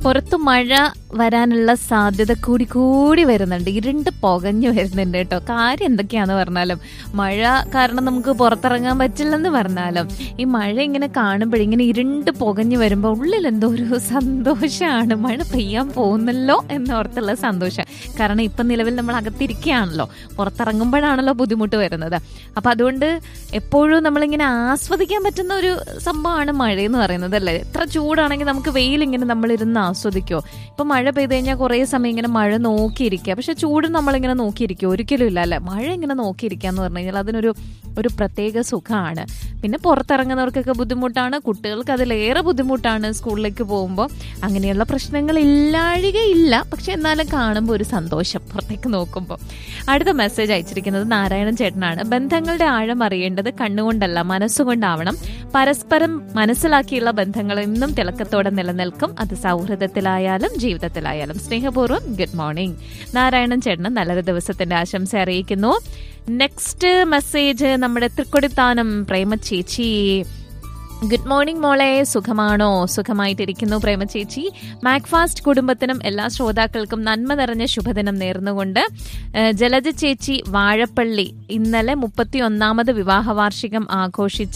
പുറത്ത് മഴ വരാനുള്ള സാധ്യത കൂടി കൂടി വരുന്നുണ്ട് ഇരുണ്ട് പുകഞ്ഞു വരുന്നുണ്ട് കേട്ടോ കാര്യം എന്തൊക്കെയാന്ന് പറഞ്ഞാലും മഴ കാരണം നമുക്ക് പുറത്തിറങ്ങാൻ പറ്റില്ലെന്ന് പറഞ്ഞാലും ഈ മഴ ഇങ്ങനെ കാണുമ്പോൾ ഇങ്ങനെ ഇരുണ്ട് പുകഞ്ഞു വരുമ്പോൾ ഉള്ളിൽ എന്തോ ഒരു സന്തോഷമാണ് മഴ പെയ്യാൻ പോകുന്നല്ലോ എന്നോർത്തുള്ള സന്തോഷം കാരണം ഇപ്പം നിലവിൽ നമ്മൾ അകത്തിരിക്കുകയാണല്ലോ പുറത്തിറങ്ങുമ്പോഴാണല്ലോ ബുദ്ധിമുട്ട് വരുന്നത് അപ്പൊ അതുകൊണ്ട് എപ്പോഴും നമ്മളിങ്ങനെ ആസ്വദിക്കാൻ പറ്റുന്ന ഒരു സംഭവമാണ് മഴ എന്ന് പറയുന്നത് അല്ലേ എത്ര ചൂടാണെങ്കിൽ നമുക്ക് വെയിൽ ഇങ്ങനെ നമ്മളിരുന്ന് ആസ്വദിക്കോ ഇപ്പൊ മഴ പെയ്ത് കഴിഞ്ഞാൽ കുറേ സമയം ഇങ്ങനെ മഴ നോക്കിയിരിക്കുക പക്ഷെ ചൂട് നമ്മളിങ്ങനെ നോക്കിയിരിക്കുക ഒരിക്കലും ഇല്ല അല്ലെ മഴ ഇങ്ങനെ നോക്കിയിരിക്കുക എന്ന് പറഞ്ഞു കഴിഞ്ഞാൽ അതിനൊരു ഒരു പ്രത്യേക സുഖമാണ് പിന്നെ പുറത്തിറങ്ങുന്നവർക്കൊക്കെ ബുദ്ധിമുട്ടാണ് കുട്ടികൾക്ക് അതിലേറെ ബുദ്ധിമുട്ടാണ് സ്കൂളിലേക്ക് പോകുമ്പോൾ അങ്ങനെയുള്ള പ്രശ്നങ്ങൾ ഇല്ലാഴികയില്ല പക്ഷെ എന്നാലും കാണുമ്പോൾ ഒരു സന്തോഷം പുറത്തേക്ക് നോക്കുമ്പോൾ അടുത്ത മെസ്സേജ് അയച്ചിരിക്കുന്നത് നാരായണൻ ചേട്ടനാണ് ബന്ധങ്ങളുടെ ആഴം അറിയേണ്ടത് കണ്ണുകൊണ്ടല്ല മനസ്സുകൊണ്ടാവണം പരസ്പരം മനസ്സിലാക്കിയുള്ള ബന്ധങ്ങൾ എന്നും തിളക്കത്തോടെ നിലനിൽക്കും അത് സൗഹൃദത്തിലായാലും ജീവിതത്തിലായാലും സ്നേഹപൂർവ്വം ഗുഡ് മോർണിംഗ് നാരായണൻ ചേട്ടന് നല്ലൊരു ദിവസത്തിന്റെ ആശംസ അറിയിക്കുന്നു നെക്സ്റ്റ് മെസ്സേജ് നമ്മുടെ തൃക്കൊടിത്താനം പ്രേമ ചേച്ചി ഗുഡ് മോർണിംഗ് മോളെ സുഖമാണോ സുഖമായിട്ടിരിക്കുന്നു പ്രേമ ചേച്ചി മാക്ഫാസ്റ്റ് കുടുംബത്തിനും എല്ലാ ശ്രോതാക്കൾക്കും നന്മ നിറഞ്ഞ ശുഭദിനം നേർന്നുകൊണ്ട് ഏഹ്, ജലജ ചേച്ചി വാഴപ്പള്ളി ഇന്നലെ മുപ്പത്തി ഒന്നാമത് വിവാഹ വാർഷികം ആഘോഷിച്ച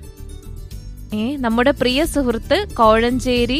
ഏ നമ്മുടെ പ്രിയ സുഹൃത്ത് കോഴഞ്ചേരി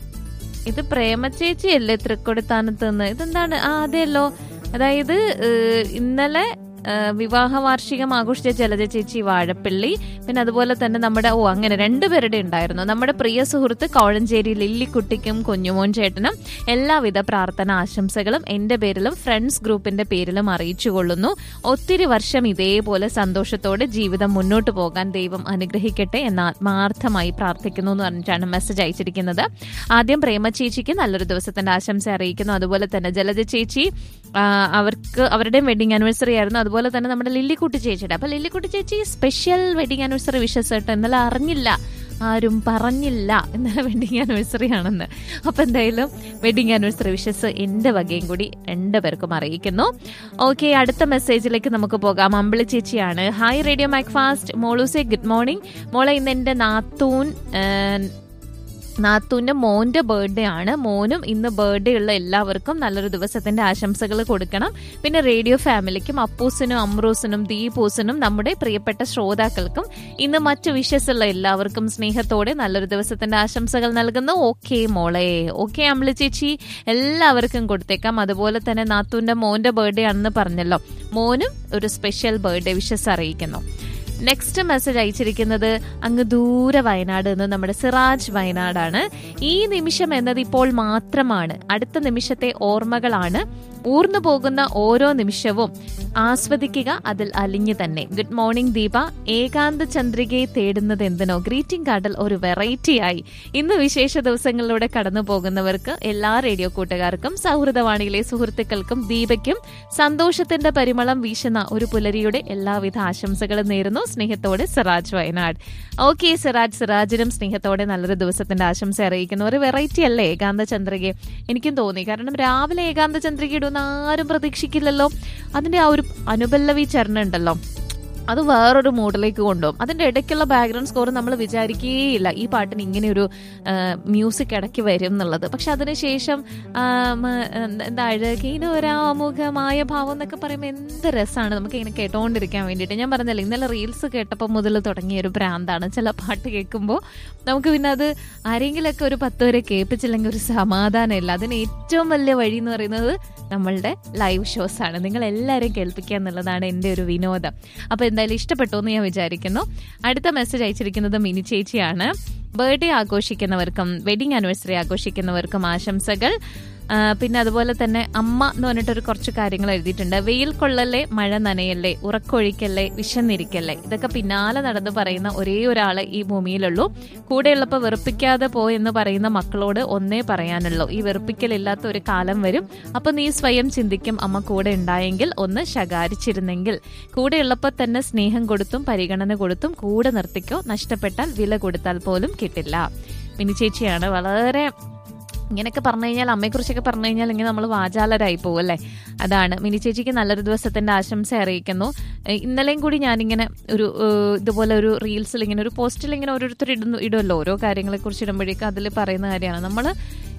ഇത് പ്രേമ ചേച്ചിയല്ലേ തൃക്കൊടിത്താനത്ത് നിന്ന് ഇതെന്താണ് ആ അതെയല്ലോ അതായത് ഏഹ്, ഇന്നലെ ഏഹ്, വിവാഹ വാർഷികം ആഘോഷിച്ച ജലജ ചേച്ചി വാഴപ്പള്ളി പിന്നെ അതുപോലെ തന്നെ നമ്മുടെ ഓ അങ്ങനെ രണ്ടുപേരുടെ ഉണ്ടായിരുന്നു നമ്മുടെ പ്രിയ സുഹൃത്ത് കോഴഞ്ചേരി ലില്ലിക്കുട്ടിക്കും കുഞ്ഞുമോൻ ചേട്ടനും എല്ലാവിധ പ്രാർത്ഥന ആശംസകളും എന്റെ പേരിലും ഫ്രണ്ട്സ് ഗ്രൂപ്പിന്റെ പേരിലും അറിയിച്ചു കൊള്ളുന്നു ഒത്തിരി വർഷം ഇതേപോലെ സന്തോഷത്തോടെ ജീവിതം മുന്നോട്ട് പോകാൻ ദൈവം അനുഗ്രഹിക്കട്ടെ എന്ന് ആത്മാർത്ഥമായി പ്രാർത്ഥിക്കുന്നു എന്ന് പറഞ്ഞിട്ടാണ് മെസ്സേജ് അയച്ചിരിക്കുന്നത് ആദ്യം പ്രേമ ചേച്ചിക്ക് നല്ലൊരു ദിവസത്തിന്റെ ആശംസ അറിയിക്കുന്നു അതുപോലെ തന്നെ ജലജ ചേച്ചി ആ, അവർക്ക് അവരുടെയും വെഡിങ് ആനിവേഴ്സറി ആയിരുന്നു അതുപോലെ തന്നെ നമ്മുടെ ലില്ലിക്കുട്ടി ചേച്ചിയുടെ അപ്പൊ ലില്ലിക്കുട്ടി ചേച്ചി സ്പെഷ്യൽ വെഡിങ് ആനിവേഴ്സറി വിഷസ് കേട്ടോ ഇന്നലെ അറിഞ്ഞില്ല ആരും പറഞ്ഞില്ല ഇന്നലെ വെഡിങ് ആനിവേഴ്സറി ആണെന്ന് അപ്പൊ എന്തായാലും വെഡിങ് ആനിവേഴ്സറി വിഷസ് എന്റെ വകയും കൂടി രണ്ടുപേർക്കും അറിയിക്കുന്നു ഓക്കെ അടുത്ത മെസ്സേജിലേക്ക് നമുക്ക് പോകാം അമ്പിളി ചേച്ചിയാണ് ഹായ് റേഡിയോ മാക് ഫാസ്റ്റ് മോളൂസെ ഗുഡ് മോർണിംഗ് മോളെ ഇന്ന് എന്റെ നാത്തൂൻ ഏഹ്, നാത്തൂന്റെ മോന്റെ ബർത്ത്ഡേ ആണ് മോനും ഇന്ന് ബർത്ത്ഡേ ഉള്ള എല്ലാവർക്കും നല്ലൊരു ദിവസത്തിന്റെ ആശംസകൾ കൊടുക്കണം പിന്നെ റേഡിയോ ഫാമിലിക്കും അപ്പൂസിനും അമ്രൂസിനും ദീപൂസിനും നമ്മുടെ പ്രിയപ്പെട്ട ശ്രോതാക്കൾക്കും ഇന്ന് മറ്റു വിഷസ് ഉള്ള എല്ലാവർക്കും സ്നേഹത്തോടെ നല്ലൊരു ദിവസത്തിന്റെ ആശംസകൾ നൽകുന്നു ഓക്കെ മോളെ ഓക്കെ അമ്പിളി ചേച്ചി എല്ലാവർക്കും കൊടുത്തേക്കാം അതുപോലെ തന്നെ നാത്തൂന്റെ മോന്റെ ബർത്ത്ഡേ ആണെന്ന് പറഞ്ഞല്ലോ മോനും ഒരു സ്പെഷ്യൽ ബർത്ത്ഡേ വിഷസ് അറിയിക്കുന്നു നെക്സ്റ്റ് മെസ്സേജ് അയച്ചിരിക്കുന്നത് അങ്ങ് ദൂരെ വയനാട് നിന്ന് നമ്മുടെ സിറാജ് വയനാടാണ് ഈ നിമിഷം എന്നത് ഇപ്പോൾ മാത്രമാണ് അടുത്ത നിമിഷത്തെ ഓർമ്മകളാണ് ഊർന്നു പോകുന്ന ഓരോ നിമിഷവും ആസ്വദിക്കുക അതിൽ അലിഞ്ഞു തന്നെ ഗുഡ് മോർണിംഗ് ദീപ ഏകാന്ത ചന്ദ്രികയെ തേടുന്നത് എന്തിനോ ഗ്രീറ്റിംഗ് കാർഡിൽ ഒരു വെറൈറ്റി ആയി ഇന്ന് വിശേഷ ദിവസങ്ങളിലൂടെ കടന്നു പോകുന്നവർക്ക് എല്ലാ റേഡിയോ കൂട്ടുകാർക്കും സൗഹൃദവാണിയിലെ സുഹൃത്തുക്കൾക്കും ദീപയ്ക്കും സന്തോഷത്തിന്റെ പരിമളം വീശുന്ന ഒരു പുലരിയുടെ എല്ലാവിധ ആശംസകളും നേരുന്നു സ്നേഹത്തോടെ സിറാജ് വയനാട് ഓക്കെ സിറാജ് സിറാജിനും സ്നേഹത്തോടെ നല്ലൊരു ദിവസത്തിന്റെ ആശംസ അറിയിക്കുന്നു ഒരു വെറൈറ്റി അല്ലേ ഏകാന്ത ചന്ദ്രിക എനിക്കും തോന്നി കാരണം രാവിലെ ഏകാന്ത ചന്ദ്രിക ഇടുന്ന ആരും പ്രതീക്ഷിക്കില്ലല്ലോ അതിന്റെ ആ ഒരു അനുപല്ലവി ചരണം ഉണ്ടല്ലോ അത് വേറൊരു മൂഡിലേക്ക് കൊണ്ടുപോകും അതിന്റെ ഇടയ്ക്കുള്ള ബാക്ക്ഗ്രൗണ്ട് സ്കോർ നമ്മൾ വിചാരിക്കുകയില്ല ഈ പാട്ടിന് ഇങ്ങനെ ഒരു മ്യൂസിക് ഇടയ്ക്ക് വരും എന്നുള്ളത് പക്ഷെ അതിനുശേഷം ആ, മ, എന്താ അഴകീനൊരാമുഖമായ ഭാവം എന്നൊക്കെ പറയുമ്പോൾ എന്ത് രസമാണ് നമുക്ക് ഇങ്ങനെ കേട്ടോണ്ടിരിക്കാൻ വേണ്ടിയിട്ട് ഞാൻ പറഞ്ഞല്ലോ ഇന്നലെ റീൽസ് കേട്ടപ്പോൾ മുതൽ തുടങ്ങിയ ഒരു ഭ്രാന്താണ് ചില പാട്ട് കേൾക്കുമ്പോൾ നമുക്ക് പിന്നെ അത് ആരെങ്കിലുമൊക്കെ ഒരു പത്ത് വരെ കേൾപ്പിച്ചില്ലെങ്കിൽ ഒരു സമാധാനമില്ല അതിന് ഏറ്റവും വലിയ വഴി എന്ന് പറയുന്നത് നമ്മളുടെ ലൈവ് ഷോസ് ആണ് നിങ്ങൾ എല്ലാവരെയും കേൾപ്പിക്കുക എന്നുള്ളതാണ് എൻ്റെ ഒരു വിനോദം അപ്പോൾ എന്തായാലും ഇഷ്ടപ്പെട്ടു എന്ന് ഞാൻ വിചാരിക്കുന്നു അടുത്ത മെസ്സേജ് അയച്ചിരിക്കുന്നത് മിനി ചേച്ചിയാണ് ബർത്ത്ഡേ ആഘോഷിക്കുന്നവർക്കും വെഡിങ് ആനിവേഴ്സറി ആഘോഷിക്കുന്നവർക്കും ആശംസകൾ ആ, പിന്നെ അതുപോലെ തന്നെ അമ്മ എന്ന് പറഞ്ഞിട്ടൊരു കുറച്ച് കാര്യങ്ങൾ എഴുതിയിട്ടുണ്ട് വെയിൽ കൊള്ളല്ലേ മഴ നനയല്ലേ ഉറക്കൊഴിക്കല്ലേ വിശന്നിരിക്കല്ലേ ഇതൊക്കെ പിന്നാലെ നടന്ന് പറയുന്ന ഒരേ ഒരാള് ഈ ഭൂമിയിലുള്ളൂ കൂടെയുള്ളപ്പോൾ വെറുപ്പിക്കാതെ പോ എന്ന് പറയുന്ന മക്കളോട് ഒന്നേ പറയാനുള്ളൂ ഈ വെറുപ്പിക്കലില്ലാത്ത ഒരു കാലം വരും അപ്പൊ നീ സ്വയം ചിന്തിക്കും അമ്മ കൂടെ ഉണ്ടായെങ്കിൽ ഒന്ന് ശകാരിച്ചിരുന്നെങ്കിൽ കൂടെയുള്ളപ്പോൾ തന്നെ സ്നേഹം കൊടുത്തും പരിഗണന കൊടുത്തും കൂടെ നിർത്തിക്കോ നഷ്ടപ്പെട്ടാൽ വില കൊടുത്താൽ പോലും കിട്ടില്ല മിനി ചേച്ചിയാണ് വളരെ ഇങ്ങനെയൊക്കെ പറഞ്ഞു കഴിഞ്ഞാൽ അമ്മയെക്കുറിച്ചൊക്കെ പറഞ്ഞു കഴിഞ്ഞാൽ ഇങ്ങനെ നമ്മൾ വാചാലരായി പോകും അല്ലേ അതാണ് മിനി ചേച്ചിക്ക് നല്ലൊരു ദിവസത്തിന്റെ ആശംസ അറിയിക്കുന്നു ഏഹ് ഇന്നലെയും കൂടി ഞാനിങ്ങനെ ഒരു ഏഹ് ഇതുപോലെ ഒരു റീൽസിൽ ഇങ്ങനെ ഒരു പോസ്റ്റിൽ ഇങ്ങനെ ഓരോരുത്തർ ഇടുന്നു ഇടുമല്ലോ ഓരോ കാര്യങ്ങളെ കുറിച്ച് ഇടുമ്പോഴേക്കും അതിൽ പറയുന്ന കാര്യമാണ് നമ്മൾ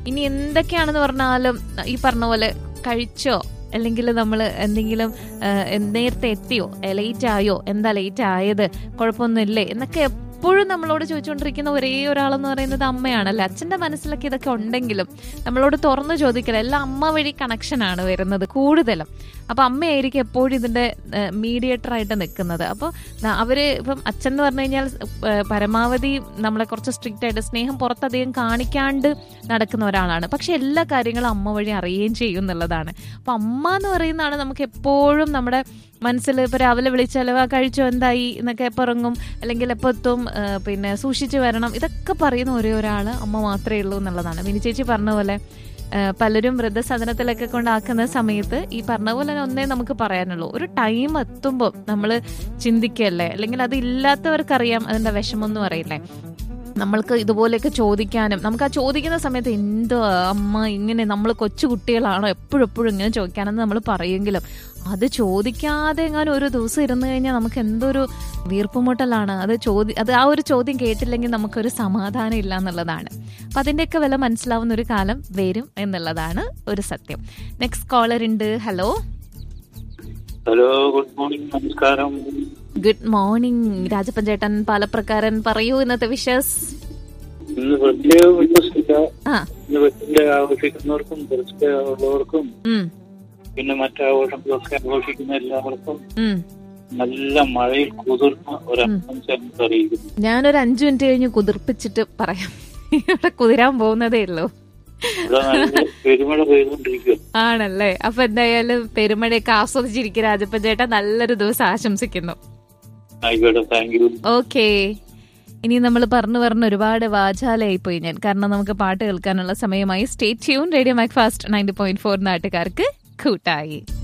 ഇനി എന്തൊക്കെയാണെന്ന് പറഞ്ഞാലും ഈ പറഞ്ഞ പോലെ കഴിച്ചോ അല്ലെങ്കിൽ നമ്മൾ എന്തെങ്കിലും ആ, നേരത്തെ എത്തിയോ ലേറ്റ് ആയോ എന്താ ലേറ്റ് ആയത് കുഴപ്പമൊന്നുമില്ലേ എന്നൊക്കെ എപ്പോഴും നമ്മളോട് ചോദിച്ചുകൊണ്ടിരിക്കുന്ന ഒരേ ഒരാളെന്ന് പറയുന്നത് അമ്മയാണല്ലേ അച്ഛന്റെ മനസ്സിലൊക്കെ ഇതൊക്കെ ഉണ്ടെങ്കിലും നമ്മളോട് തുറന്നു ചോദിക്കില്ല എല്ലാം അമ്മ വഴി കണക്ഷനാണ് വരുന്നത് കൂടുതലും അപ്പൊ അമ്മയായിരിക്കും എപ്പോഴും ഇതിന്റെ മീഡിയേറ്റർ ആയിട്ട് നിൽക്കുന്നത് അപ്പോൾ അവര് ഇപ്പം അച്ഛൻ എന്ന് പറഞ്ഞു കഴിഞ്ഞാൽ ഏഹ്, പരമാവധി നമ്മളെ കുറച്ച് സ്ട്രിക്റ്റ് ആയിട്ട് സ്നേഹം പുറത്തധികം കാണിക്കാണ്ട് നടക്കുന്ന ഒരാളാണ് പക്ഷെ എല്ലാ കാര്യങ്ങളും അമ്മ വഴി അറിയുകയും ചെയ്യും എന്നുള്ളതാണ് അപ്പൊ അമ്മ എന്ന് പറയുന്നതാണ് നമുക്ക് എപ്പോഴും നമ്മുടെ മനസ്സിൽ ഇപ്പൊ രാവിലെ വിളിച്ചാലോ ആ കഴിച്ചോ എന്തായി എന്നൊക്കെ എപ്പോൾ ഇറങ്ങും അല്ലെങ്കിൽ എപ്പോൾ എത്തും ഏഹ്, പിന്നെ സൂക്ഷിച്ചു വരണം ഇതൊക്കെ പറയുന്ന ഒരേ ഒരാൾ അമ്മ മാത്രമേ ഉള്ളൂ എന്നുള്ളതാണ് മിനി ചേച്ചി പറഞ്ഞ പോലെ ഏഹ്, പലരും വൃദ്ധസദനത്തിലൊക്കെ കൊണ്ടാക്കുന്ന സമയത്ത് ഈ പറഞ്ഞ പോലെ തന്നെ ഒന്നേ നമുക്ക് പറയാനുള്ളൂ ഒരു ടൈം എത്തുമ്പോൾ നമ്മൾ ചിന്തിക്കല്ലേ അല്ലെങ്കിൽ അത് ഇല്ലാത്തവർക്കറിയാം അതിന്റെ വിഷമം എന്ന് പറയില്ലേ നമ്മൾക്ക് ഇതുപോലെയൊക്കെ ചോദിക്കാനും നമുക്ക് ആ ചോദിക്കുന്ന സമയത്ത് എന്തോ അമ്മ ഇങ്ങനെ നമ്മൾ കൊച്ചു കുട്ടികളാണോ എപ്പോഴും എപ്പോഴും ഇങ്ങനെ ചോദിക്കാനെന്ന് നമ്മൾ പറയുമെങ്കിലും അത് ചോദിക്കാതെ എങ്ങാനും ഒരു ദിവസം ഇരുന്ന് കഴിഞ്ഞാൽ നമുക്ക് എന്തൊരു വീർപ്പുമുട്ടലാണ് അത് ചോദ്യ അത് ആ ഒരു ചോദ്യം കേട്ടില്ലെങ്കിൽ നമുക്കൊരു സമാധാനം ഇല്ല എന്നുള്ളതാണ് അപ്പൊ അതിന്റെയൊക്കെ വില മനസ്സിലാവുന്ന ഒരു കാലം വരും എന്നുള്ളതാണ് ഒരു സത്യം നെക്സ്റ്റ് കോളർ ഉണ്ട് ഹലോ ഹലോ ഗുഡ് മോർണിംഗ് നമസ്കാരം ഗുഡ് മോർണിംഗ് രാജപ്പൻ ചേട്ടൻ പാലപ്രക്കാരൻ പറയൂ ഇന്നത്തെ വിഷസ് ഇന്ന് ബർത്ത്ഡേ വിശ്വസില്ല ആ ഇന്ന് ബർത്ത്ഡേ ആഘോഷിക്കുന്നവർക്കും ബർത്ത്ഡേ ഉള്ളവർക്കും ഉം പിന്നെ മറ്റാഘോഷങ്ങളൊക്കെ ആഘോഷിക്കുന്ന എല്ലാവർക്കും ഉം നല്ല മഴയിൽ കുതിർന്ന ഒരു അംശം അറിയിക്കുന്നു ഞാനൊരു അഞ്ചു മിനിറ്റ് കഴിഞ്ഞ് കുതിർപ്പിച്ചിട്ട് പറയാം ഇവിടെ കുതിരാൻ പോകുന്നതേ ഉള്ളൂ ഇവിടെ നല്ല പെരുമഴ പെയ്തുകൊണ്ടിരിക്കുക ആണല്ലേ അപ്പൊ എന്തായാലും പെരുമഴയൊക്കെ ആസ്വദിച്ചിരിക്കും രാജപ്പൻ ചേട്ടൻ നല്ലൊരു ദിവസം ആശംസിക്കുന്നു ആയിക്കോട്ടെ താങ്ക് യു ഓക്കേ ഇനി നമ്മൾ പറഞ്ഞു പറഞ്ഞ് ഒരുപാട് വാചാലയായി പോയി ഞാൻ കാരണം നമുക്ക് പാട്ട് കേൾക്കാനുള്ള സമയമായി stay tuned radio Mac fast ninety point four നാട്ടുകാർക്ക് കൂട്ടായി